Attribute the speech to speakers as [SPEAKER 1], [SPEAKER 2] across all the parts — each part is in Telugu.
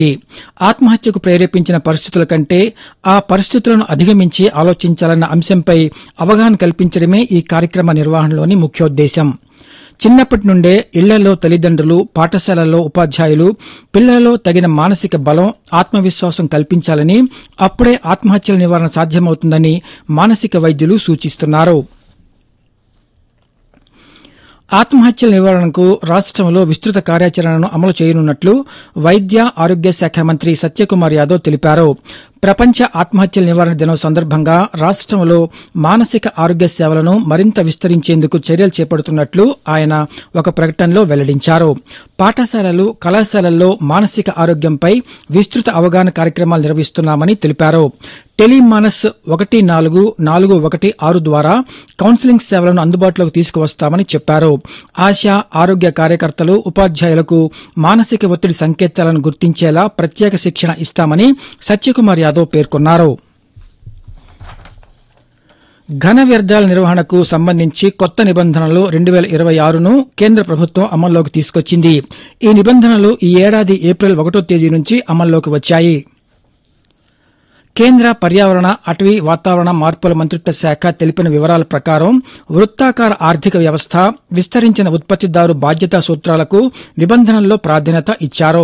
[SPEAKER 1] ఆత్మహత్యకు ప్రేరేపించిన పరిస్థితుల కంటే ఆ పరిస్థితులను అధిగమించి ఆలోచించాలన్న అంశంపై అవగాహన కల్పించడమే ఈ కార్యక్రమ నిర్వహణలోని ముఖ్యోద్దేశం చిన్నప్పటి నుండే ఇళ్లలో తల్లిదండ్రులు పాఠశాలల్లో ఉపాధ్యాయులు పిల్లలలో తగిన మానసిక బలం ఆత్మవిశ్వాసం కల్పించాలని అప్పుడే ఆత్మహత్యల నివారణ సాధ్యమవుతుందని మానసిక వైద్యులు సూచిస్తున్నారు ఆత్మహత్యల నివారణకు రాష్ట్రంలో విస్తృత కార్యాచరణను అమలు చేయనున్నట్లు వైద్య ఆరోగ్య శాఖ మంత్రి సత్యకుమార్ యాదవ్ తెలిపారు ప్రపంచ ఆత్మహత్యల నివారణ దినం సందర్భంగా రాష్ట్రంలో మానసిక ఆరోగ్య సేవలను మరింత విస్తరించేందుకు చర్యలు చేపడుతున్నట్లు ఆయన ఒక ప్రకటనలో వెల్లడించారు పాఠశాలలు కళాశాలల్లో మానసిక ఆరోగ్యంపై విస్తృత అవగాహన కార్యక్రమాలు నిర్వహిస్తున్నామని తెలిపారు టెలిమానస్ ఒకటి నాలుగు నాలుగు ఒకటి ఆరు ద్వారా కౌన్సిలింగ్ సేవలను అందుబాటులోకి తీసుకువస్తామని చెప్పారు ఆశా ఆరోగ్య కార్యకర్తలు ఉపాధ్యాయులకు మానసిక ఒత్తిడి సంకేతాలను గుర్తించేలా ప్రత్యేక శిక్షణ ఇస్తామని సత్యకుమార్ యాదవ్ పేర్కొన్నారు ఘన వ్యర్థాల నిర్వహణకు సంబంధించి కొత్త నిబంధనలు రెండు వేల ఇరవై ఆరును కేంద్ర ప్రభుత్వం అమల్లోకి తీసుకొచ్చింది ఈ నిబంధనలు ఈ ఏడాది ఏప్రిల్ ఒకటో తేదీ నుంచి అమల్లోకి వచ్చాయి కేంద్ర పర్యావరణ అటవీ వాతావరణ మార్పుల మంత్రిత్వ శాఖ తెలిపిన వివరాల ప్రకారం వృత్తాకార ఆర్థిక వ్యవస్థ విస్తరించిన ఉత్పత్తిదారు బాధ్యతా సూత్రాలకు నిబంధనల్లో ప్రాధాన్యత ఇచ్చారు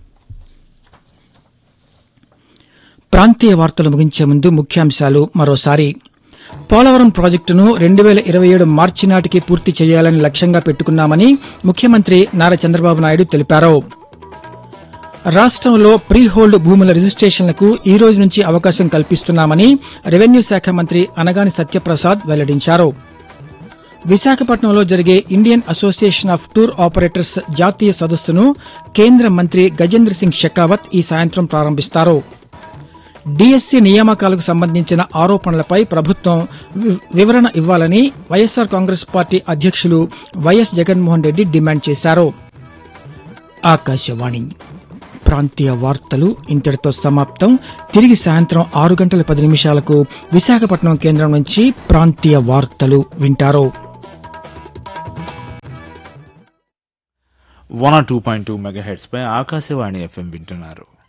[SPEAKER 1] ప్రాంతీయ వార్తలు ముగించే ముందు ముఖ్యాంశాలు మరోసారి పోలవరం ప్రాజెక్టును రెండు వేల ఇరవై ఏడు మార్చి నాటికి పూర్తి చేయాలని లక్ష్యంగా పెట్టుకున్నామని ముఖ్యమంత్రి నారా చంద్రబాబు నాయుడు తెలిపారు రాష్ట్రంలో ప్రీ హోల్డ్ భూముల రిజిస్ట్రేషన్లకు ఈ రోజు నుంచి అవకాశం కల్పిస్తున్నామని రెవెన్యూ శాఖ మంత్రి అనగాని సత్యప్రసాద్ వెల్లడించారు విశాఖపట్నంలో జరిగే Indian association of tour operators జాతీయ సదస్సును కేంద్ర మంత్రి గజేంద్ర సింగ్ షెకావత్ ఈ సాయంత్రం ప్రారంభిస్తారు డీఎస్సీ నియామకాలకు సంబంధించిన ఆరోపణలపై ప్రభుత్వం వి- వివరణ ఇవ్వాలని వైఎస్సార్ కాంగ్రెస్ పార్టీ అధ్యక్షులు వైఎస్ జగన్మోహన్ రెడ్డి డిమాండ్ చేశారు ఆకాశవాణి ప్రాంతీయ వార్తలు ఇంతటితో సమాప్తం తిరిగి సాయంత్రం ఆరు గంటల పది నిమిషాలకు విశాఖపట్నం కేంద్రం నుంచి ప్రాంతీయ వార్తలు వింటారు
[SPEAKER 2] one R two point two megahertz పై ఆకాశవాణి ఎఫ్ఎం వింటున్నారు